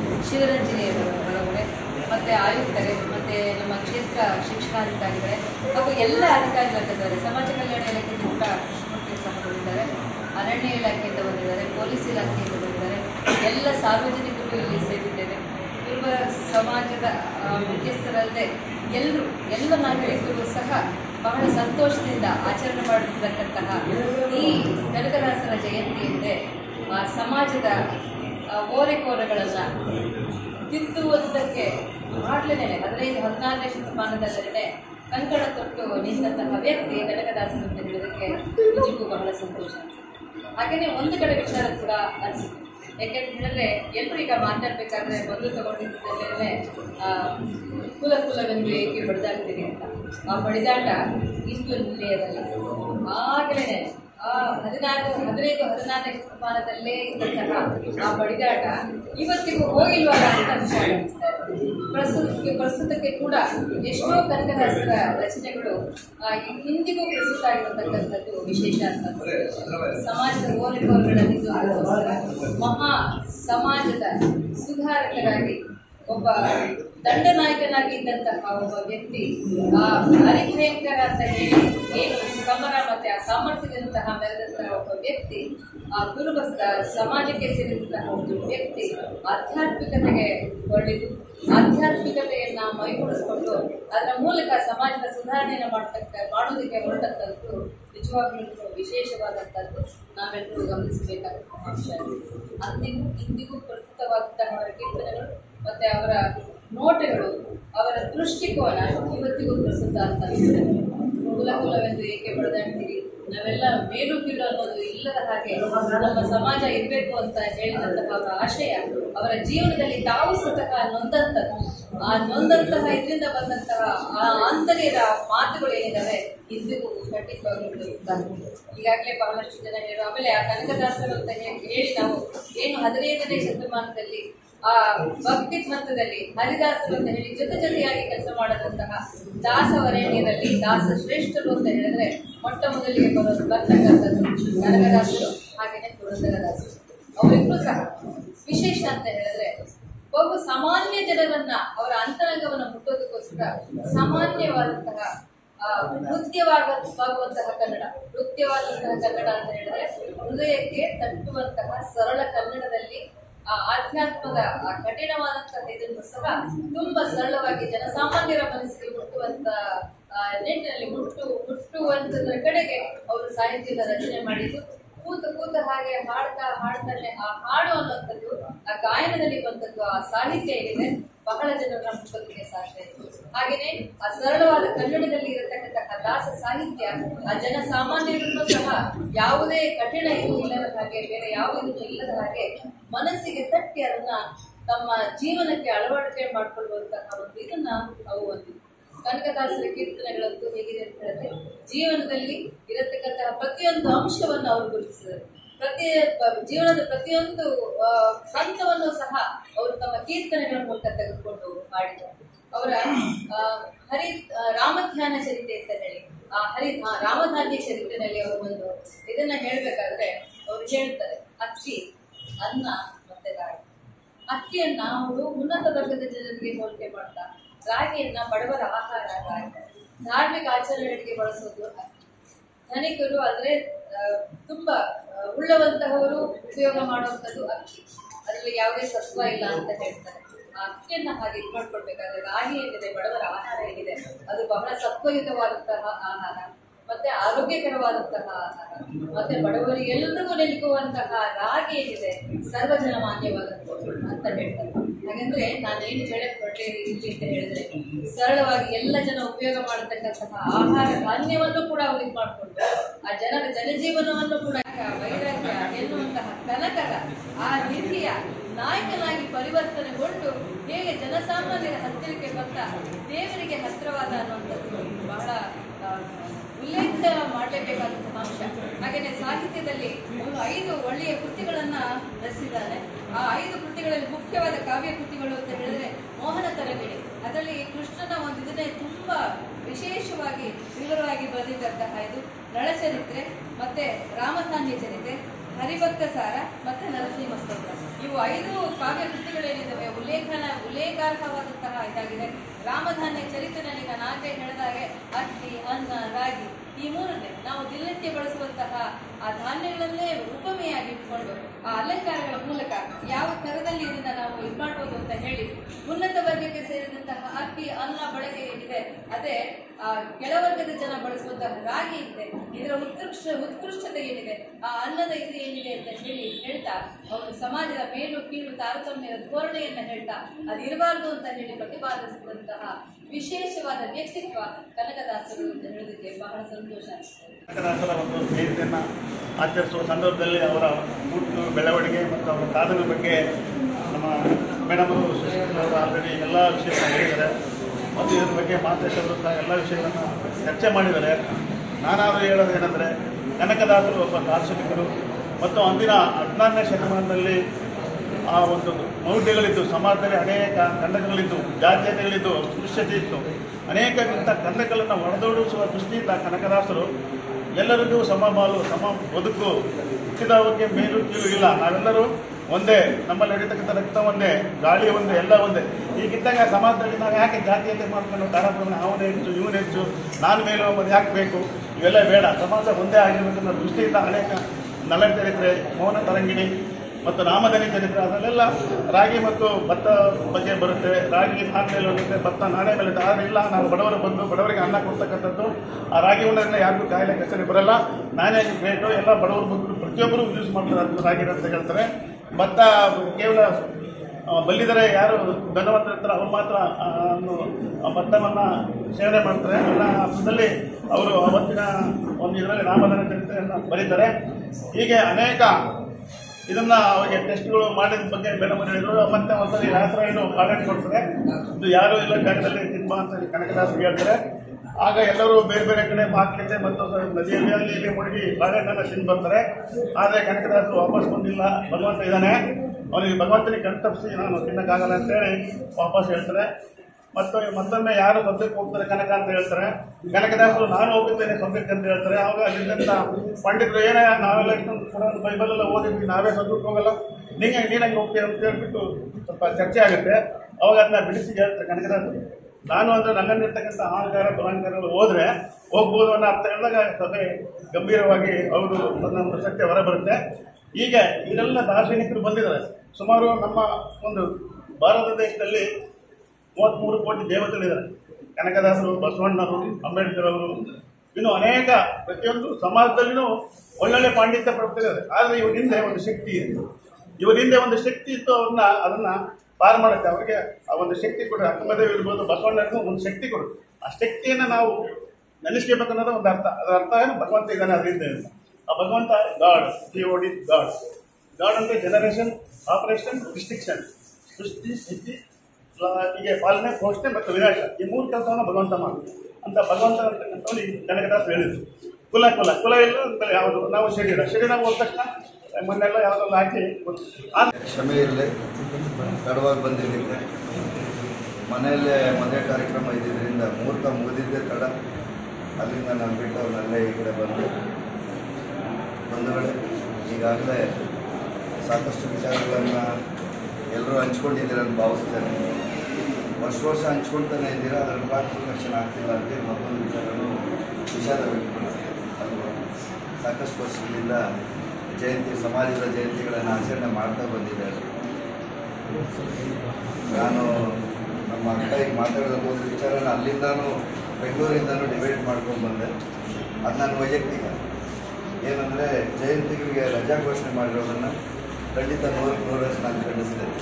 ಶಿವರಂಜನಿಯವರವರೇ ಮತ್ತು ಆಯುಕ್ತರೇ ಮತ್ತು ನಮ್ಮ ಕ್ಷೇತ್ರ ಶಿಕ್ಷಣಾಧಿಕಾರಿಗಳೇ ಹಾಗೂ ಎಲ್ಲ ಅಧಿಕಾರಿಗಳಿದ್ದಾರೆ ಸಮಾಜ ಕಲ್ಯಾಣ ಇಲಾಖೆಯಿಂದ ಕೂಡ ಕೃಷ್ಣಮೂರ್ತಿ ಸಹ ಬಂದಿದ್ದಾರೆ ಅರಣ್ಯ ಇಲಾಖೆಯಿಂದ ಬಂದಿದ್ದಾರೆ ಪೊಲೀಸ್ ಇಲಾಖೆಯಿಂದ ಬಂದಿದ್ದಾರೆ ಎಲ್ಲ ಸಾರ್ವಜನಿಕರು ಇಲ್ಲಿ ಸೇರಿದ್ದೇವೆ ಕುರುಬ ಸಮಾಜದ ಆ, ಮುಖ್ಯಸ್ಥರಲ್ಲದೆ ಎಲ್ಲರೂ ಎಲ್ಲ ನಾಗರಿಕರು ಸಹ ಬಹಳ ಸಂತೋಷದಿಂದ ಆಚರಣೆ ಮಾಡುತ್ತಿರತಕ್ಕಂತಹ ಈ ಕನಕದಾಸರ ಜಯಂತಿ ಎಂದರೆ ಆ ಸಮಾಜದ ಆ, ಓರೆಕೋರೆಗಳನ್ನು ತಿದ್ದುವುದಕ್ಕೆ ಆಗ್ಲೇನೆ ಹದಿನೈದು ಹದಿನಾರನೇ ಶತಮಾನದಲ್ಲೇ ಕಂಕಣ ತೊಟ್ಟು ನಿಂತಹ ವ್ಯಕ್ತಿ ಕನಕದಾಸರು ಅಂತ ಹೇಳೋದಕ್ಕೆ ನಿಜಕ್ಕೂ ಬಹಳ ಸಂತೋಷ ಅನ್ಸುತ್ತೆ ಹಾಗೆಯೇ ಒಂದು ಕಡೆ ವಿಚಾರ ಕೂಡ ಅನಿಸುತ್ತೆ ಯಾಕೆಂತ ಹೇಳಿದ್ರೆ ಎಲ್ಲರೂ ಈಗ ಮಾತಾಡ್ಬೇಕಾದ್ರೆ ಮೊದಲು ತಗೊಂಡಿದ್ದ ಮೇಲೆ ಆ, ಕುಲ ಕುಲವೆಂದು ಏಕೆ ಬಡಿದಾಡ್ತೀರಿ ಅಂತ ಆ ಬಡಿದಾಟ ಇಷ್ಟು ನಿಲಯದಲ್ಲಿ ಆಗಲೇ ಆ ಹದಿನಾರು ಹದಿನೈದು ಹದಿನಾರನೇ ಶತಮಾನದಲ್ಲೇ ಇದ್ದಂತಹ ಆ ಬಡಿದಾಟ ಇವತ್ತಿಗೂ ಹೋಗಿಲ್ವಲ್ಲ ಅಂತ ವಿಚಾರ ಅನಿಸ್ತಾ ಇದೆ ಪ್ರಸ್ತುತಕ್ಕೆ ಪ್ರಸ್ತುತಕ್ಕೆ ಕೂಡ ಎಷ್ಟೋ ಕನಕದಾಸರ ರಚನೆಗಳು ಆ, ಈ ಹಿಂದಿಗೂ ಪ್ರಸ್ತುತ ಆಗಿರತಕ್ಕಂಥದ್ದು ವಿಶೇಷ ಅಂತ ಅನ್ಸುತ್ತೆ. ಸಮಾಜದ ಓಲೆಕೋಲುಗಳಲ್ಲಿ ಮಹಾ ಸಮಾಜದ ಸುಧಾರಕರಾಗಿ ಒಬ್ಬ ದಂಡನಾಯಕನಾಗಿ ಇದ್ದಂತಹ ಒಬ್ಬ ವ್ಯಕ್ತಿ ಆ ಹರಿಭಯಂಕರ ಅಂತ ಹೇಳಿ ಏನು ಸಮರ ಮತ್ತೆ ಆ ಸಾಮರ್ಥ್ಯದಂತಹ ಮೆರೆದಂತಹ ಒಬ್ಬ ವ್ಯಕ್ತಿ ಆ ಕುರುಬ ಸ- ಸಮಾಜಕ್ಕೆ ಸೇರಿದಂತಹ ಒಂದು ವ್ಯಕ್ತಿ ಆಧ್ಯಾತ್ಮಿಕತೆಗೆ ಹೊರಳಿದು ಆಧ್ಯಾತ್ಮಿಕತೆಯನ್ನ ಮೈಗೂಡಿಸ್ಕೊಂಡು ಅದರ ಮೂಲಕ ಸಮಾಜದ ಸುಧಾರಣೆಯನ್ನು ಮಾಡತಕ್ಕ ಮಾಡೋದಕ್ಕೆ ಹೊರಟಂಥದ್ದು ನಿಜವಾಗ್ಲೂ ವಿಶೇಷವಾದಂಥದ್ದು ನಾವೆಲ್ಲರೂ ಗಮನಿಸಬೇಕಾದಂತಹ ಅಂಶ ಅಂದಿಗೂ ಇಂದಿಗೂ ಪ್ರಸ್ತುತವಾದಂತಹ ಅವರ ಕೀರ್ತನೆಗಳು ಮತ್ತೆ ಅವರ ನೋಟಗಳು ಅವರ ದೃಷ್ಟಿಕೋನ ಇವತ್ತಿಗೂ ಪ್ರಸ್ತುತ ಅಂತ ಅನಿಸ್ತದೆ ಕುಲ ಕುಲವೆಂದು ಏಕೆ ಬಡದಾಡ್ತೀರಿ ನಾವೆಲ್ಲ ಮೇಲು ಕೀಳು ಅನ್ನೋದು ಇಲ್ಲದ ಹಾಗೆ ನಮ್ಮ ಸಮಾಜ ಇರಬೇಕು ಅಂತ ಹೇಳಿದಂತಹ ಅವರ ಆಶಯ ಅವರ ಜೀವನದಲ್ಲಿ ತಾವು ಸ್ವತಃ ನೊಂದಂಥದ್ದು ಆ ನೊಂದಂತಹ ಇದರಿಂದ ಬಂದಂತಹ ಆ ಆಂತರ್ಯದ ಮಾತುಗಳು ಏನಿದಾವೆ ಇಂದಿಗೂ ಖಂಡಿತವಾಗ್ಲೂ ಗೊತ್ತಾಗ್ತದೆ. ಈಗಾಗಲೇ ಬಹಳಷ್ಟು ಜನ ಹೇಳು ಆಮೇಲೆ ಆ ಕನಕದಾಸರು ಅಂತ ಹೇಳಿ ಹೇಳಿ ನಾವು ಏನು ಹದಿನೈದನೇ ಶತಮಾನದಲ್ಲಿ ಆ ಭಕ್ತಿ ಮಟ್ಟದಲ್ಲಿ ಹರಿದಾಸರು ಅಂತ ಹೇಳಿ ಜೊತೆ ಜೊತೆಯಾಗಿ ಕೆಲಸ ಮಾಡದಂತಹ ದಾಸವರೇಣ್ಯರಲ್ಲಿ ದಾಸ ಶ್ರೇಷ್ಠರು ಅಂತ ಹೇಳಿದ್ರೆ ಮೊಟ್ಟ ಮೊದಲಿಗೆ ಬರೋದು ಬರ್ತಕ್ಕಂಥದ್ದು ಕನಕದಾಸರು ಹಾಗೇನೆ ಪುರಂದರದಾಸರು ಅವರಿಬ್ರು ಸಹ ವಿಶೇಷ ಅಂತ ಹೇಳಿದ್ರೆ ಬಹು ಸಾಮಾನ್ಯ ಜನರನ್ನ ಅವರ ಅಂತರಂಗವನ್ನು ಮುಟ್ಟೋದಕ್ಕೋಸ್ಕರ ಸಾಮಾನ್ಯವಾದಂತಹ ಆ, ಹೃದಯವಾಗುವಂತಹ ಕನ್ನಡ ಹೃದಯವಾದಂತಹ ಕನ್ನಡ ಅಂತ ಹೇಳಿದ್ರೆ ಹೃದಯಕ್ಕೆ ತಟ್ಟುವಂತಹ ಸರಳ ಕನ್ನಡದಲ್ಲಿ ಆ ಆಧ್ಯಾತ್ಮದ ಆ ಕಠಿಣವಾದಂತಹ ಇದನ್ನು ಸಹ ತುಂಬಾ ಸರಳವಾಗಿ ಜನಸಾಮಾನ್ಯರ ಮನಸ್ಸಿಗೆ ಮುಟ್ಟುವಂತ ಆ, ನಿಟ್ಟಿನಲ್ಲಿ ಮುಟ್ಟು ಮುಟ್ಟುವಂತದ್ರ ಕಡೆಗೆ ಅವರು ಸಾಹಿತ್ಯದ ರಚನೆ ಮಾಡಿದ್ದು ಕೂತು ಕೂತ ಹಾಗೆ ಹಾಡ್ತಾ ಹಾಡ್ತಾನೆ ಆ ಹಾಡು ಅನ್ನುವಂಥದ್ದು ಆ ಗಾಯನದಲ್ಲಿ ಬಂದದ್ದು ಆ ಸಾಹಿತ್ಯ ಏನಿದೆ ಬಹಳ ಜನರನ್ನ ಮುಟ್ಟೋದಕ್ಕೆ ಸಾಧ್ಯ ಇದೆ ಹಾಗೇನೆ ಆ ಸರಳವಾದ ಕನ್ನಡದಲ್ಲಿ ಇರತಕ್ಕಂತಹ ದಾಸ ಸಾಹಿತ್ಯ ಆ ಜನ ಸಾಮಾನ್ಯರನ್ನು ಸಹ ಯಾವುದೇ ಕಠಿಣ ಇದು ಇಲ್ಲದ ಹಾಗೆ ಬೇರೆ ಯಾವ ಇದು ಇಲ್ಲದ ಹಾಗೆ ಮನಸ್ಸಿಗೆ ತಟ್ಟಿ ಅದನ್ನ ತಮ್ಮ ಜೀವನಕ್ಕೆ ಅಳವಡಿಕೆ ಮಾಡ್ಕೊಳ್ಳುವಂತಹ ಒಂದು ಇದನ್ನ ಅವು ಹೊಂದಿವೆ ಕನಕದಾಸರ ಕೀರ್ತನೆಗಳಂತೂ ಹೇಗಿದೆ ಅಂತ ಹೇಳಿದ್ರೆ ಜೀವನದಲ್ಲಿ ಇರತಕ್ಕಂತಹ ಪ್ರತಿಯೊಂದು ಅಂಶವನ್ನು ಅವರು ಗುರುತಿಸಿದರು ಪ್ರತಿ ಪ- ಜೀವನದ ಪ್ರತಿಯೊಂದು ಆ, ಹಂತವನ್ನು ಸಹ ಅವರು ತಮ್ಮ ಕೀರ್ತನೆಗಳ ಮೂಲಕ ತೆಗೆದುಕೊಂಡು ಹಾಡಿದರು ಅವರ ಆ, ಹರಿ ಆ, ರಾಮಧ್ಯಾನ ಚರಿತೆ ಅಂತ ಹೇಳಿ ಆ ಹರಿ ಆ, ರಾಮಧಾನ್ಯ ಚರಿತ್ರೆನಲ್ಲಿ ಅವರು ಒಂದು ಇದನ್ನ ಹೇಳ್ಬೇಕಾದ್ರೆ ಅವ್ರು ಹೇಳ್ತಾರೆ ಅಕ್ಕಿ ಅನ್ನ ಮತ್ತೆ ರಾಗಿ ಅಕ್ಕಿಯನ್ನ ಅವರು ಉನ್ನತ ವರ್ಗದ ಜನರಿಗೆ ಹೋಲಿಕೆ ಮಾಡ್ತಾ ರಾಗಿಯನ್ನ ಬಡವರ ಆಹಾರ ರಾಗಿ ಧಾರ್ಮಿಕ ಆಚರಣೆಗಳಿಗೆ ಬಳಸೋದು ಅಕ್ಕಿ ಧನಿಕರು ಅಂದ್ರೆ ಆ, ತುಂಬಾ ಆ, ಉಳ್ಳವಂತಹವರು ಉಪಯೋಗ ಮಾಡುವಂಥದ್ದು ಅಕ್ಕಿ ಅದರಲ್ಲಿ ಯಾವುದೇ ಸತ್ವ ಇಲ್ಲ ಅಂತ ಹೇಳ್ತಾರೆ ಆ ಅಕ್ಕಿಯನ್ನ ಹಾಗೆ ಇದು ಮಾಡ್ಕೊಳ್ಬೇಕಾದ್ರೆ ರಾಗಿ ಏನಿದೆ ಬಡವರ ಆಹಾರ ಏನಿದೆ ಅದು ಬಹಳ ಸತ್ವಯುತವಾದಂತಹ ಆಹಾರ ಮತ್ತೆ ಆರೋಗ್ಯಕರವಾದಂತಹ ಆಹಾರ ಮತ್ತೆ ಬಡವರಿಗೆಲ್ಲರಿಗೂ ನಿಲುಕುವಂತಹ ರಾಗಿ ಏನಿದೆ ಸರ್ವಜನ ಮಾನ್ಯವಾದಂಥದ್ದು ಅಂತ ಹೇಳ್ತಾರೆ ಹಾಗಂದ್ರೆ ನಾನೇನು ಹೇಳಕ್ ಹೊರಟೆ ಇಲ್ಲಿ ಅಂತ ಹೇಳಿದ್ರೆ ಸರಳವಾಗಿ ಎಲ್ಲ ಜನ ಉಪಯೋಗ ಮಾಡತಕ್ಕಂತಹ ಆಹಾರ ಧಾನ್ಯವನ್ನು ಕೂಡ ಅವ್ರು ಇದು ಮಾಡಿಕೊಂಡು ಆ ಜನರ ಜನಜೀವನವನ್ನು ಕೂಡ ವೈರಾಗ್ಯ ಎನ್ನುವಂತಹ ಕನಕರ ಆ ರೀತಿಯ ನಾಯಕನಾಗಿ ಪರಿವರ್ತನೆಗೊಂಡು ಹೇಗೆ ಜನಸಾಮಾನ್ಯರ ಹತ್ತಿರಕ್ಕೆ ಬಂದ ದೇವರಿಗೆ ಹತ್ತಿರವಾದ ಅನ್ನುವಂಥದ್ದು ಬಹಳ ಆ, ಉಲ್ಲೇಖ ಮಾಡಲೇಬೇಕಾದಂತಹ ಅಂಶ ಹಾಗೆಯೇ ಸಾಹಿತ್ಯದಲ್ಲಿ ಒಂದು ಐದು ಒಳ್ಳೆಯ ಕೃತಿಗಳನ್ನ ರಚಿಸಿದ್ದಾನೆ ಆ ಐದು ಕೃತಿಗಳಲ್ಲಿ ಮುಖ್ಯವಾದ ಕಾವ್ಯ ಕೃತಿಗಳು ಅಂತ ಹೇಳಿದ್ರೆ ಮೋಹನ ತರಂಗಿಣಿ ಅದರಲ್ಲಿ ಕೃಷ್ಣನ ಒಂದು ಇದನ್ನೇ ತುಂಬಾ ವಿಶೇಷವಾಗಿ ವಿವರವಾಗಿ ಬರೆದಿದ್ದಂತಹ ಇದು ನಳಚರಿತ್ರೆ ಮತ್ತೆ ರಾಮಧಾನ್ಯ ಚರಿತ್ರೆ ಹರಿಭಕ್ತ ಸಾರ ಮತ್ತೆ ನರಸಿಂಹ ಸ್ತೋತ್ರ ಇವು ಐದು ಕಾವ್ಯ ಕೃತಿಗಳೇನಿದ್ದಾವೆ ಉಲ್ಲೇಖನ ಉಲ್ಲೇಖಾರ್ಹವಾದಂತಹ ಇದಾಗಿದೆ ರಾಮಧಾನ್ಯ ಚರಿತ್ರೆನಲ್ಲಿ ನಾನು ಆಗಲೇ ಹೇಳಿದಾಗೆ ಅಕ್ಕಿ ಅನ್ನ ರಾಗಿ ಈ ಮೂರನ್ನೇ ನಾವು ದಿನನಿತ್ಯ ಬಳಸುವಂತಹ ಆ ಧಾನ್ಯಗಳನ್ನೇ ಉಪಮೆಯಾಗಿ ಇಟ್ಕೊಂಡು ಆ ಅಲಂಕಾರಗಳ ಮೂಲಕ ಯಾವ ಥರದಲ್ಲಿ ಇದನ್ನ ನಾವು ಇದು ಮಾಡ್ಬೋದು ಅಂತ ಹೇಳಿ ಉನ್ನತ ವರ್ಗಕ್ಕೆ ಸೇರಿದಂತಹ ಅಕ್ಕಿ ಅನ್ನ ಬಳಕೆ ಏನಿದೆ ಅದೇ ಆ ಕೆಳವರ್ಗದ ಜನ ಬಳಸುವಂತಹ ರಾಗಿ ಏನಿದೆ ಇದರ ಉತ್ಕೃಷ್ಟ ಉತ್ಕೃಷ್ಟತೆ ಏನಿದೆ ಆ ಅನ್ನದ ಇದು ಏನಿದೆ ಅಂತ ಹೇಳಿ ಹೇಳ್ತಾ ಅವರು ಸಮಾಜದ ಮೇಲು ಕೀಳು ತಾರತಮ್ಯದ ಧೋರಣೆಯನ್ನ ಹೇಳ್ತಾ ಅದಿರಬಾರ್ದು ಅಂತ ಹೇಳಿ ಪ್ರತಿಪಾದಿಸಿದಂತಹ ವಿಶೇಷವಾದ ವ್ಯಕ್ತಿತ್ವ ಕನಕದಾಸರು ಅಂತ ಹೇಳೋದಕ್ಕೆ ಬಹಳ ಸಂತೋಷ ಅನಿಸ್ತದೆ ಕನಕದಾಸರ ಒಂದು ಜಯಂತಿಯನ್ನು ಆಚರಿಸುವ ಸಂದರ್ಭದಲ್ಲಿ ಅವರ ಹುಟ್ಟು ಬೆಳವಣಿಗೆ ಮತ್ತು ಅವರ ಸಾಧನೆ ಬಗ್ಗೆ ನಮ್ಮ ಮೇಡಮ್ ಅವರು ಅವರು ಆಲ್ರೆಡಿ ಎಲ್ಲ ವಿಷಯಗಳನ್ನು ಹೇಳಿದ್ದಾರೆ ಮತ್ತು ಇದ್ರ ಬಗ್ಗೆ ಮಾತೇಶವರು ಸಹ ಎಲ್ಲ ವಿಷಯಗಳನ್ನು ಚರ್ಚೆ ಮಾಡಿದ್ದಾರೆ ನಾನಾದರೂ ಹೇಳೋದು ಏನಂದರೆ ಕನಕದಾಸರು ಒಬ್ಬ ದಾರ್ಶನಿಕರು ಮತ್ತು ಅಂದಿನ ಹದಿನಾರನೇ ಶತಮಾನದಲ್ಲಿ ಆ ಒಂದು ಮೌಢ್ಯಗಳಿದ್ದು ಸಮಾಜದಲ್ಲಿ ಅನೇಕ ಖಂಡಗಳಿದ್ದು ಜಾತೀಯತೆಗಳಿದ್ದು ಸ್ಪೃಶ್ಯತೆ ಇತ್ತು ಅನೇಕ ಇಂಥ ಖಂಡಗಳನ್ನು ಒಡೆದೋಡಿಸುವ ದೃಷ್ಟಿಯಿಂದ ಕನಕದಾಸರು ಎಲ್ಲರಿಗೂ ಸಮಬಾಲು ಸಮ ಬದುಕು ಹುಟ್ಟಿದವರಿಗೆ ಮೇಲು ಕೀಳು ಇಲ್ಲ ನಾವೆಲ್ಲರೂ ಒಂದೇ ನಮ್ಮಲ್ಲಿ ನಡೀತಕ್ಕಂಥ ರಕ್ತ ಒಂದೇ ಗಾಳಿ ಒಂದೇ ಎಲ್ಲ ಒಂದೇ ಹೀಗಿದ್ದಾಗ ಸಮಾಜದಲ್ಲಿ ನಾವು ಯಾಕೆ ಜಾತೀಯತೆ ಮಾಡ್ಕೊಂಡು ತಾರತಮ್ಯ ಅವನು ಹೆಚ್ಚು ಇವನು ಹೆಚ್ಚು ನಾನು ಮೇಲು ಎಂಬುದು ಯಾಕೆ ಬೇಕು ಇವೆಲ್ಲ ಬೇಡ ಸಮಾಜ ಒಂದೇ ಆಗಿರಬೇಕನ್ನೋ ದೃಷ್ಟಿಯಿಂದ ಅನೇಕ ನಲ ಚರಿತ್ರೆ ಮೌನ ತರಂಗಿಣಿ ಮತ್ತು ರಾಮಧನಿ ಚರಿತ್ರೆ ಅದರಲ್ಲೆಲ್ಲ ರಾಗಿ ಮತ್ತು ಭತ್ತ ಬಗ್ಗೆ ಬರುತ್ತೆ ರಾಗಿ ನಾನ್ ಮೇಲೆ ಹೋಗುತ್ತೆ ಭತ್ತ ನಾನೇ ಮೇಲೆ ಹೋಗುತ್ತೆ. ಆದರೆ ಇಲ್ಲ ನಾವು ಬಡವರು ಬಂದು ಬಡವರಿಗೆ ಅನ್ನ ಕೊಡ್ತಕ್ಕಂಥದ್ದು ಆ ರಾಗಿ ಉಣ್ಣನ್ನ ಯಾರಿಗೂ ಕಾಯಿಲೆ ಕಸರಿ ಬರಲ್ಲ ನಾನೇ ಬೇಕು ಎಲ್ಲ ಬಡವರು ಬಂದು ಪ್ರತಿಯೊಬ್ಬರು ಯೂಸ್ ಮಾಡ್ತಾರೆ ಅದನ್ನ ರಾಗಿ ಅಂತ ಹೇಳ್ತಾರೆ ಭತ್ತ ಕೇವಲ ಆ, ಬಲ್ಲಿದರೆ ಯಾರು ಧನವಂತರ ಇರ್ತಾರೆ ಅವ್ರು ಮಾತ್ರ ಆ, ಅನ್ನು ಆ ಭತ್ತವನ್ನು ಸೇವನೆ ಮಾಡ್ತಾರೆ ಎಲ್ಲ ಹಬ್ಬದಲ್ಲಿ ಅವರು ಅವತ್ತಿನ ಒಂದು ಇದರಲ್ಲಿ ರಾಮಧನ ಚರಿತ್ರೆಯನ್ನು ಬರೀತಾರೆ ಹೀಗೆ ಅನೇಕ ಇದನ್ನ ಅವರಿಗೆ ಟೆಸ್ಟ್ಗಳು ಮಾಡಿದ ಬಗ್ಗೆ ಮೇಡಮ್ ಅವರು ಹೇಳಿದ್ರು ಮತ್ತೆ ಒಂದ್ಸರಿ ವ್ಯಾಸರಾಯರು ಕಾಗಟ್ ಕೊಡ್ತಾರೆ ಇದು ಯಾರು ಇಲ್ಲ ಜಾಗದಲ್ಲಿ ತಿನ್ಬಾ ಅಂತ ಹೇಳಿ ಕನಕದಾಸರು ಹೇಳ್ತಾರೆ ಆಗ ಎಲ್ಲರೂ ಬೇರೆ ಬೇರೆ ಕಡೆ ಮಾತುಕತೆ ಮತ್ತು ನದಿಯಲ್ಲಿ ಅಲ್ಲಿ ಇಲ್ಲಿ ಮುಳುಗಿ ಬಾಳೆಹಣ್ಣನ್ನ ತಿಂದು ಬರ್ತಾರೆ ಆದರೆ ಕನಕದಾಸರು ವಾಪಸ್ ಬಂದಿಲ್ಲ ಭಗವಂತ ಇದ್ದಾನೆ ಅವನಿಗೆ ಭಗವಂತನಿಗೆ ಕಣ್ತಪ್ಪಿಸಿ ನಾನು ತಿನ್ನಕ್ಕಾಗಲ್ಲ ಅಂತೇಳಿ ವಾಪಸ್ ಹೇಳ್ತಾರೆ ಮತ್ತು ಮತ್ತೊಮ್ಮೆ ಯಾರು ಸ್ವರ್ಗಕ್ಕೆ ಹೋಗ್ತಾರೆ ಕನಕ ಅಂತ ಹೇಳ್ತಾರೆ ಕನಕದಾಸರು ನಾನು ಹೋಗುತ್ತೇನೆ ಸ್ವರ್ಗಕ್ಕೆ ಅಂತ ಹೇಳ್ತಾರೆ ಆವಾಗ ಅಲ್ಲಿದ್ದಂಥ ಪಂಡಿತರು ಏನೇ ನಾವೆಲ್ಲ ಇಷ್ಟೊಂದು ಕೂಡ ಬೈಬಲ್ ಎಲ್ಲ ಓದಿದ್ವಿ ನಾವೇ ಸ್ವರ್ಗಕ್ಕೆ ಹೋಗಲ್ಲ ನೀನು ನೀನಂಗೆ ಹೋಗ್ತೀಯ ಅಂತ ಹೇಳ್ಬಿಟ್ಟು ಸ್ವಲ್ಪ ಚರ್ಚೆ ಆಗುತ್ತೆ ಅವಾಗ ಅದನ್ನ ಬಿಡಿಸಿ ಹೇಳ್ತಾರೆ ಕನಕದಾಸರು ನಾನು ಅಂದ್ರೆ ನನ್ನಲ್ಲಿರ್ತಕ್ಕಂಥ ಅಹಂಕಾರ ದುರಹಂಕಾರಗಳು ಹೋದ್ರೆ ಹೋಗ್ಬೋದು ಅನ್ನೋ ಅರ್ಥ ಹೇಳಿದಾಗ ಸಭೆ ಗಂಭೀರವಾಗಿ ಅವರು ನನ್ನ ಒಂದು ಸತ್ಯ ಹೊರ ಬರುತ್ತೆ ಈಗ ಇದೆಲ್ಲ ದಾರ್ಶನಿಕರು ಬಂದಿದ್ದಾರೆ ಸುಮಾರು ನಮ್ಮ ಒಂದು ಭಾರತ ದೇಶದಲ್ಲಿ ಮೂವತ್ತ್ಮೂರು ಕೋಟಿ ದೇವತೆಗಳಿದ್ದಾರೆ ಕನಕದಾಸರು ಬಸವಣ್ಣರು ಅಂಬೇಡ್ಕರ್ ಅವರು ಇನ್ನು ಅನೇಕ ಪ್ರತಿಯೊಂದು ಸಮಾಜದಲ್ಲಿನೂ ಒಳ್ಳೊಳ್ಳೆ ಪಾಂಡಿತ್ಯ ಪಡ್ತಿದ್ದಾರೆ ಆದರೆ ಇವ್ರ ಹಿಂದೆ ಒಂದು ಶಕ್ತಿ ಇದೆ ಇವ್ರ ಹಿಂದೆ ಒಂದು ಶಕ್ತಿ ಇತ್ತು ಅವ್ರನ್ನ ಅದನ್ನ ಪಾರು ಮಾಡುತ್ತೆ ಅವರಿಗೆ ಆ ಒಂದು ಶಕ್ತಿ ಕೊಡು ಅಕ್ಕಮದೇವಿ ಇರ್ಬೋದು ಬಸವಣ್ಣರಿಗೂ ಒಂದು ಶಕ್ತಿ ಕೊಡು ಆ ಶಕ್ತಿಯನ್ನು ನಾವು ನೆಲೆಸ್ಕೋಬೇಕು ಅನ್ನೋದು ಒಂದು ಅರ್ಥ ಅದರ ಅರ್ಥ ಏನು ಭಗವಂತ ಇದ್ದಾನೆ ಅದರಿಂದ ಅಂತ. ಆ ಭಗವಂತ God T O D God ಅಂದ್ರೆ ಜನರೇಷನ್ ಆಪರೇಷನ್ ರಿಸ್ಟ್ರಿಕ್ಷನ್ ಸೃಷ್ಟಿ ಸ್ಥಿತಿ ಲ- ಹೀಗೆ ಪಾಲನೆ ಘೋಷಣೆ ಮತ್ತು ವಿನಾಶ ಈ ಮೂರು ಕೆಲಸವನ್ನು ಭಗವಂತ ಮಾಡ್ತಾರೆ ಅಂತ ಭಗವಂತ ಅಂತಕ್ಕಂಥವ್ರು ಈ ಕನಕದಾಸ ಹೇಳಿದ್ರು ಕುಲ ಕುಲ ಕುಲ ಇಲ್ಲ ಅಂತೇಳಿ ಯಾವುದು ನಾವು ಶರೀರ ಶರೀರ ಹೋದ ತಕ್ಷಣ ಮೊನ್ನೆಲ್ಲ ಯಾವುದೆಲ್ಲ ಹಾಕಿ ಗೊತ್ತು. ಆ ಕ್ಷಮೆ ಇರಲಿ ತಡವಾಗಿ ಬಂದಿದ್ದಕ್ಕೆ ಮನೆಯಲ್ಲೇ ಮದುವೆ ಕಾರ್ಯಕ್ರಮ ಇದ್ದಿದ್ದರಿಂದ ಮುಹೂರ್ತ ಮುಗಿದಿದ್ದೇ ತಡ ಅಲ್ಲಿಂದ ನಾನು ಬಿಟ್ಟು ಅವ್ರನ್ನಲ್ಲೇ ಈ ಕಡೆ ಬಂದು ಬಂಧುಗಳೇ ಈಗಾಗಲೇ ಸಾಕಷ್ಟು ವಿಚಾರಗಳನ್ನು ಎಲ್ಲರೂ ಹಂಚ್ಕೊಂಡಿದ್ದೀರ ಅಂತ ಭಾವಿಸ್ತೇನೆ ವರ್ಷ ವರ್ಷ ಹಂಚ್ಕೊಳ್ತಾನೆ ಇದ್ದೀರಾ ಅದರ ಟ್ರಾನ್ಸ್ಫರ್ಮೇಷನ್ ಆಗ್ತಿಲ್ಲ ಅಂತೇಳಿ ಮತ್ತೊಂದು ವಿಚಾರನೂ ವಿಷಾದ ವ್ಯಕ್ತಪಡಿಸ್ತೇನೆ ಅಲ್ವಾ ಸಾಕಷ್ಟು ವರ್ಷಗಳಿಂದ ಜಯಂತಿ ಸಮಾಜದ ಜಯಂತಿಗಳನ್ನು ಆಚರಣೆ ಮಾಡ್ತಾ ಬಂದಿದ್ದಾರೆ ನಾನು ನಮ್ಮ ಅಕ್ಕ ಈಗ ಮಾತಾಡಿದ ಒಂದು ವಿಚಾರನ ಅಲ್ಲಿಂದಾನು ಬೆಂಗಳೂರಿಂದನೂ ಡಿಬೇಟ್ ಮಾಡ್ಕೊಂಡು ಬಂದೆ ಅದು ನನ್ನ ವೈಯಕ್ತಿಕ ಏನಂದರೆ ಜಯಂತಿಗಳಿಗೆ ರಜಾ ಘೋಷಣೆ ಮಾಡಿರೋದನ್ನು ಖಂಡಿತ ನೂರಕ್ಕೆ ನೂರಷ್ಟು ನಾನು ಖಂಡಿಸ್ತೇನೆ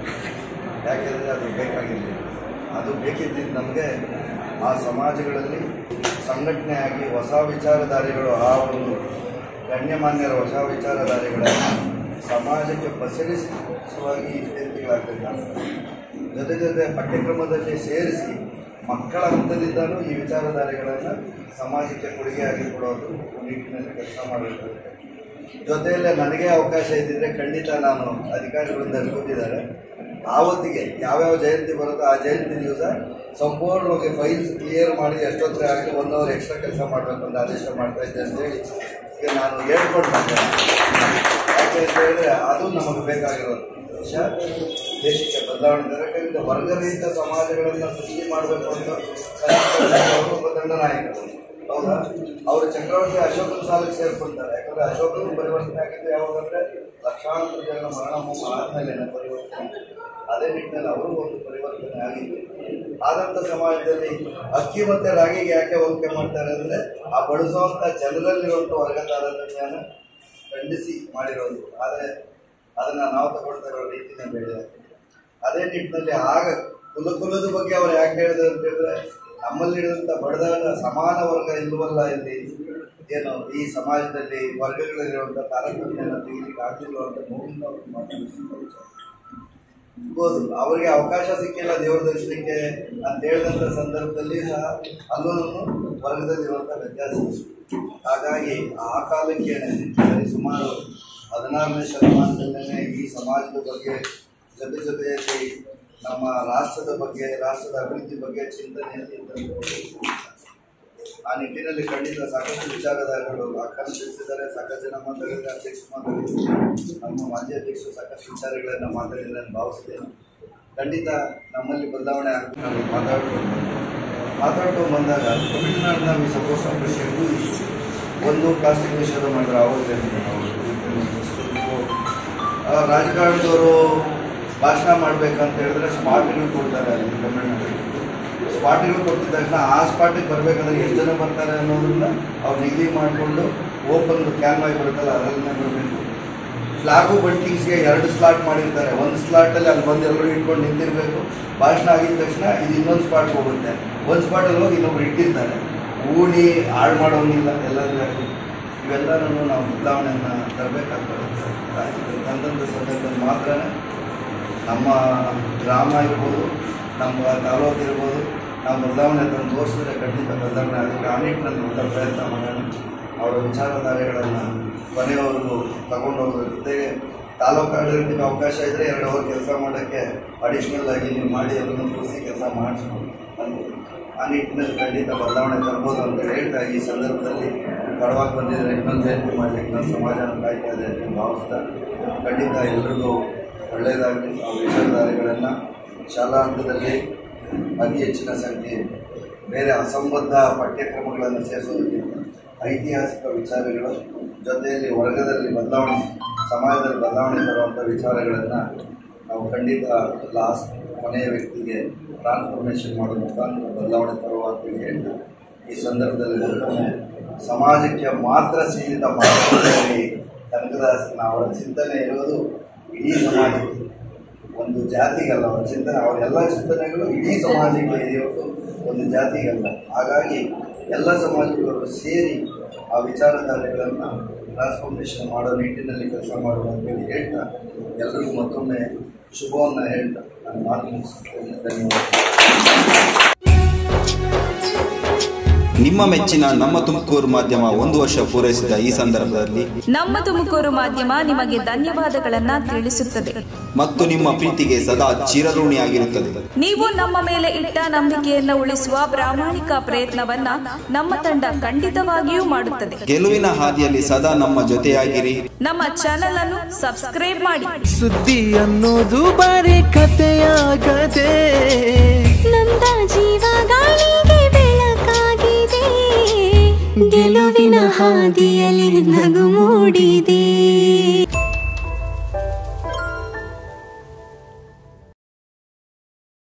ಯಾಕೆಂದರೆ ಅದು ಬೇಕಾಗಿರಲಿಲ್ಲ ಅದು ಬೇಕಿದ್ದಿದ್ದು ನಮಗೆ ಆ ಸಮಾಜಗಳಲ್ಲಿ ಸಂಘಟನೆಯಾಗಿ ಹೊಸ ವಿಚಾರಧಾರೆಗಳು ಆ ಒಂದು ಗಣ್ಯಮಾನ್ಯರ ಹೊಸ ವಿಚಾರಧಾರೆಗಳನ್ನು ಸಮಾಜಕ್ಕೆ ಪಸರಿಸುವಾಗಿ ಜಯಂತಿಗಳಾಗಬೇಕು ಜೊತೆ ಜೊತೆ ಪಠ್ಯಕ್ರಮದಲ್ಲಿ ಸೇರಿಸಿ ಮಕ್ಕಳ ಹಂತದಿಂದಲೂ ಈ ವಿಚಾರಧಾರೆಗಳನ್ನು ಸಮಾಜಕ್ಕೆ ಕೊಡುಗೆಯಾಗಿ ಕೊಡೋದು ನಿಟ್ಟಿನಲ್ಲಿ ಕೆಲಸ ಮಾಡಬೇಕಾಗುತ್ತೆ ಜೊತೆಯಲ್ಲೇ ನನಗೆ ಅವಕಾಶ ಇದ್ದಿದ್ರೆ ಖಂಡಿತ ನಾನು ಅಧಿಕಾರಿಗಳಿಂದ ಕೂತಿದ್ದಾರೆ ಆವತ್ತಿಗೆ ಯಾವ್ಯಾವ ಜಯಂತಿ ಬರುತ್ತೋ ಆ ಜಯಂತಿ ದಿವಸ ಸಂಪೂರ್ಣವಾಗಿ ಫೈಲ್ಸ್ ಕ್ಲಿಯರ್ ಮಾಡಿ ಎಷ್ಟೊತ್ತರ ಆಗಲಿ ಒನ್ ಅವರ್ ಎಕ್ಸ್ಟ್ರಾ ಕೆಲಸ ಮಾಡಬೇಕು ಅಂತ ಆದೇಶ ಮಾಡ್ತಾ ಇದ್ದೆ ಅಂತೇಳಿ ಈಗ ನಾನು ಹೇಳ್ಕೊಂಡು ಬಂದೆ ಯಾಕೆ ಅಂತ ಹೇಳಿದ್ರೆ ಅದು ನಮಗೆ ಬೇಕಾಗಿರೋದು ವಿಷಯ ದೇಶಕ್ಕೆ ಬದಲಾವಣೆ ತರಕಾರಿಂದ ವರ್ಗರಹಿತ ಸಮಾಜಗಳನ್ನು ಸೃಷ್ಟಿ ಮಾಡಬೇಕು ಅಂತ ಅವರು ಒಬ್ಬ ದಂಡ ನಾಯಕರು ಹೌದಾ ಅವರು ಚಕ್ರವರ್ತಿ ಅಶೋಕನ ಸಾಲಿಗೆ ಸೇರ್ಕೊಳ್ತಾರೆ ಯಾಕಂದ್ರೆ ಅಶೋಕನ ಪರಿವರ್ತನೆ ಆಗಿದ್ದು ಯಾವಾಗಂದ್ರೆ ಲಕ್ಷಾಂತರ ಜನ ಮರಣ ಹೋಮ ಆದ್ಮೇಲೆ ಪರಿವರ್ತನೆ ಅದೇ ನಿಟ್ಟಿನಲ್ಲಿ ಅವರು ಒಂದು ಪರಿವರ್ತನೆ ಆಗಿದೆ ಆದಂತ ಸಮಾಜದಲ್ಲಿ ಅಕ್ಕಿ ಮತ್ತೆ ರಾಗಿಗೆ ಯಾಕೆ ಹೋಲಿಕೆ ಮಾಡ್ತಾರೆ ಅಂದ್ರೆ ಆ ಬಳಸುವಂತ ಜನರಲ್ಲಿರುವಂತ ವರ್ಗ ತಾರತಮ್ಯನ ಖಂಡಿಸಿ ಮಾಡಿರೋದು ಆದರೆ ಅದನ್ನ ನಾವು ತಗೊಳ್ತಾ ಇರೋ ರೀತಿನೇ ಬೇರೆ ಅದೇ ನಿಟ್ಟಿನಲ್ಲಿ ಆಗ ಕುಲ ಕುಲದ ಬಗ್ಗೆ ಅವ್ರು ಯಾಕೆ ಹೇಳಿದ್ರು ಅಂತ ಹೇಳಿದ್ರೆ ನಮ್ಮಲ್ಲಿರುವಂತ ಬಡದಾದ ಸಮಾನ ವರ್ಗ ಇಲ್ಲವಲ್ಲ ಇಲ್ಲಿ ಏನು ಈ ಸಮಾಜದಲ್ಲಿ ವರ್ಗಗಳಲ್ಲಿರುವಂತ ತಾರತಮ್ಯನ ತೆಗಿಲಿಕ್ಕೆ ಆಗ್ಲಿಲ್ಲ ಅಂತ ನೋವಿಂದ ಅವ್ರು ಮಾತಾಡ್ತಿದ್ದಾರೆ. ಇರ್ಬೋದು ಅವರಿಗೆ ಅವಕಾಶ ಸಿಕ್ಕಿಲ್ಲ ದೇವರ ದರ್ಶನಕ್ಕೆ ಅಂತ ಹೇಳಿದಂಥ ಸಂದರ್ಭದಲ್ಲಿ ಸಹ ಅಲ್ಲೂ ವರ್ಗದಲ್ಲಿರುವಂಥ ವ್ಯತ್ಯಾಸ ಇದೆ. ಹಾಗಾಗಿ ಆ ಕಾಲಕ್ಕೆ ಸರಿ ಸುಮಾರು ಹದಿನಾರನೇ ಶತಮಾನದಲ್ಲೇ ಈ ಸಮಾಜದ ಬಗ್ಗೆ ಜೊತೆ ಜೊತೆಯಲ್ಲಿ ನಮ್ಮ ರಾಷ್ಟ್ರದ ಬಗ್ಗೆ ರಾಷ್ಟ್ರದ ಅಭಿವೃದ್ಧಿ ಬಗ್ಗೆ ಚಿಂತನೆಯಲ್ಲಿ ಇದ್ದಂಥವ್ರು. ಆ ನಿಟ್ಟಿನಲ್ಲಿ ಖಂಡಿತ ಸಾಕಷ್ಟು ವಿಚಾರಧಾರೆಗಳು ಅಕ್ಕನ ತಿಳಿಸಿದ್ದಾರೆ ಸಾಕಷ್ಟು ಜನ ಮಾತಾಡಿದ್ದಾರೆ ಅಧ್ಯಕ್ಷ ಮಾತಾಡಿದ್ದಾರೆ ನಮ್ಮ ಮಾಜಿ ಅಧ್ಯಕ್ಷರು ಸಾಕಷ್ಟು ವಿಚಾರಗಳನ್ನು ಮಾತಾಡಿದ್ದಾರೆ ಅಂತ ಭಾವಿಸ್ತೇನೆ ಖಂಡಿತ ನಮ್ಮಲ್ಲಿ ಬದಲಾವಣೆ ಆಗುತ್ತೆ ನಾವು ಮಾತಾಡ್ಕೊಂಡು ಬಂದೆ. ಮಾತಾಡ್ಕೊಂಡು ಬಂದಾಗ ತಮಿಳುನಾಡಿನ ವಿ ಸಪೋಸ್ ಅಪ್ರಿಷಿಯೇಟ್ ಒಂದು ಪ್ಲಾಸ್ಟಿಕ್ ನಿಷೇಧ ಮಾಡಿದ್ರೆ ಆವಾಗ ನಾವು ಆ, ರಾಜಕಾರಣದವರು ಭಾಷಣ ಮಾಡ್ಬೇಕಂತ ಹೇಳಿದ್ರೆ ಸ್ಪಾಟ್ಗಳು ಕೊಡ್ತಾರೆ ಅಲ್ಲಿ ತಮಿಳುನಾಡಲ್ಲಿ ಸ್ಪಾಟ್ಗಳು ಕೊಟ್ಟಿದ ತಕ್ಷಣ ಆ ಸ್ಪಾಟಿಗೆ ಬರ್ಬೇಕಂದ್ರೆ ಎಷ್ಟು ಜನ ಬರ್ತಾರೆ ಅನ್ನೋದನ್ನ ಅವ್ರು ನಿಗದಿ ಮಾಡಿಕೊಂಡು ಓಪನ್ ಕ್ಯಾನ್ ಆಗಿ ಬರುತ್ತಲ್ಲ ಅದರಲ್ಲೇ ಬರಬೇಕು ಫ್ಲಾಗು ಬಂಟಿಂಗ್ಸ್ಗೆ ಎರಡು ಸ್ಲಾಟ್ ಮಾಡಿರ್ತಾರೆ ಒಂದು ಸ್ಲಾಟಲ್ಲಿ ಅಲ್ಲಿ ಬಂದು ಎಲ್ಲರೂ ಇಟ್ಕೊಂಡು ನಿಂತಿರಬೇಕು ಭಾಷಣ ಆಗಿದ ತಕ್ಷಣ ಇದು ಇನ್ನೊಂದು ಸ್ಪಾಟ್ಗೆ ಹೋಗುತ್ತೆ ಒಂದು ಸ್ಪಾಟಲ್ಲಿ ಹೋಗಿ ಇನ್ನೊಬ್ರು ಇಟ್ಟಿರ್ತಾರೆ ಊಣಿ ಹಾಳು ಮಾಡೋಂಗಿಲ್ಲ ಎಲ್ಲದೂ ಇವೆಲ್ಲನೂ ನಾವು ಬದಲಾವಣೆಯನ್ನು ತರಬೇಕಾಗ್ತದೆ ತಂದಂಥ ಸಂದರ್ಭದಲ್ಲಿ ಮಾತ್ರ ನಮ್ಮ ಗ್ರಾಮ ಇರ್ಬೋದು ನಮ್ಮ ತಾಲೂಕು ಇರ್ಬೋದು ನಾವು ಬದಲಾವಣೆ ತಂದು ತೋರಿಸಿದ್ರೆ ಖಂಡಿತ ಬದಲಾವಣೆ ಆಗುತ್ತೆ ಆ ನಿಟ್ಟಿನಲ್ಲಿ ದೊಡ್ಡ ಪ್ರಯತ್ನ ಮಾಡೋಣ ಅವರ ವಿಚಾರಧಾರೆಗಳನ್ನು ಕೊನೆಯವರೆಗೂ ತಗೊಂಡು ಹೋಗೋದ್ರ ಜೊತೆಗೆ ತಾಲೂಕು ಆಡಳಿತಕ್ಕೆ ಅವಕಾಶ ಇದ್ದರೆ ಎರಡು ಅವರ್ ಕೆಲಸ ಮಾಡೋಕ್ಕೆ ಅಡಿಷ್ನಲ್ ಆಗಿ ನೀವು ಮಾಡಿ ಅದನ್ನು ಕೂರಿಸಿ ಕೆಲಸ ಮಾಡಿಸ್ಬೋದು ಅದು ಆ ನಿಟ್ಟಿನಲ್ಲಿ ಖಂಡಿತ ಬದಲಾವಣೆ ತರ್ಬೋದು ಅಂತ ಹೇಳ್ತಾ ಈ ಸಂದರ್ಭದಲ್ಲಿ ತಡವಾಗಿ ಬಂದಿದ್ರೆ ಇನ್ನೊಂದು ಜಯಂತಿ ಮಾಡಲಿಕ್ಕೆ ನಮ್ಮ ಸಮಾಜನ ಕಾಯ್ತಾ ಇದೆ ಅಂತ ಭಾವಿಸ್ತಾ ಖಂಡಿತ ಎಲ್ರಿಗೂ ಒಳ್ಳೆಯದಾಗಲಿ ಆ ವಿಚಾರಧಾರೆಗಳನ್ನು ಶಾಲಾ ಹಂತದಲ್ಲಿ ಅತಿ ಹೆಚ್ಚಿನ ಸಂಖ್ಯೆ ಬೇರೆ ಅಸಂಬದ್ಧ ಪಠ್ಯಕ್ರಮಗಳನ್ನು ಸೇರಿಸೋದಕ್ಕಿಂತ ಐತಿಹಾಸಿಕ ವಿಚಾರಗಳು ಜೊತೆಯಲ್ಲಿ ವರ್ಗದಲ್ಲಿ ಬದಲಾವಣೆ ಸಮಾಜದಲ್ಲಿ ಬದಲಾವಣೆ ತರುವಂಥ ವಿಚಾರಗಳನ್ನು ನಾವು ಖಂಡಿತ ಲಾಸ್ಟ್ ಕೊನೆಯ ವ್ಯಕ್ತಿಗೆ ಟ್ರಾನ್ಸ್ಫಾರ್ಮೇಷನ್ ಮಾಡೋ ಮುಖಾಂತರ ಬದಲಾವಣೆ ತರುವ ಅಂತ ಹೇಳಿ ಈ ಸಂದರ್ಭದಲ್ಲಿ ಮತ್ತೊಮ್ಮೆ ಸಮಾಜಕ್ಕೆ ಮಾತ್ರ ಸೀಮಿತ ಮಾಡುವುದರಲ್ಲಿ ಕನಕದಾಸನ ಅವರ ಚಿಂತನೆ ಇರೋದು ಇಡೀ ಸಮಾಜಕ್ಕೆ ಒಂದು ಜಾತಿಗಲ್ಲ ಅವರ ಚಿಂತನೆ ಅವರೆಲ್ಲ ಚಿಂತನೆಗಳು ಇಡೀ ಸಮಾಜಕ್ಕೆ ಇರೋದು ಒಂದು ಜಾತಿಗಲ್ಲ ಹಾಗಾಗಿ ಎಲ್ಲ ಸಮಾಜಗಳು ಸೇರಿ ಆ ವಿಚಾರಧಾರೆಗಳನ್ನು ಟ್ರಾನ್ಸ್ಫಾರ್ಮೇಷನ್ ಮಾಡೋ ನಿಟ್ಟಿನಲ್ಲಿ ಕೆಲಸ ಮಾಡುವ ಅಂತೇಳಿ ಹೇಳ್ತಾ ಎಲ್ಲರಿಗೂ ಮತ್ತೊಮ್ಮೆ ಶುಭವನ್ನು ಹೇಳ್ತಾ ನಾನು ಮಾತು ಮುಗಿಸ್ತೇನೆ ಧನ್ಯವಾದ ನಿಮ್ಮ ಮೆಚ್ಚಿನ ನಮ್ಮ ತುಮಕೂರು ಮಾಧ್ಯಮ ಒಂದು ವರ್ಷ ಪೂರೈಸಿದ ಈ ಸಂದರ್ಭದಲ್ಲಿ ನಮ್ಮ ತುಮಕೂರು ಮಾಧ್ಯಮ ನಿಮಗೆ ಧನ್ಯವಾದಗಳನ್ನ ತಿಳಿಸುತ್ತದೆ ಮತ್ತು ನಿಮ್ಮ ಪ್ರೀತಿಗೆ ಸದಾ ಚಿರಋಣಿಯಾಗಿರುತ್ತದೆ ನೀವು ನಮ್ಮ ಮೇಲೆ ಇಟ್ಟ ನಂಬಿಕೆಯನ್ನು ಉಳಿಸುವ ಪ್ರಾಮಾಣಿಕ ಪ್ರಯತ್ನವನ್ನ ನಮ್ಮ ತಂಡ ಖಂಡಿತವಾಗಿಯೂ ಮಾಡುತ್ತದೆ ಗೆಲುವಿನ ಹಾದಿಯಲ್ಲಿ ಸದಾ ನಮ್ಮ ಜೊತೆಯಾಗಿರಿ ನಮ್ಮ ಚಾನೆಲ್ ಅನ್ನು ಸಬ್ಸ್ಕ್ರೈಬ್ ಮಾಡಿ ಸುದ್ದಿ ಅನ್ನೋದು ಬರೀ ಕಥೆಯಾಗದೆ ನೊಂದ ಜೀವ ಗಾಳಿಗೆ ಬೆಳಕಾಗಿದೆ ಗೆಲುವಿನ ಹಾದಿಯಲ್ಲಿ ನಗು ಮೂಡಿದೆ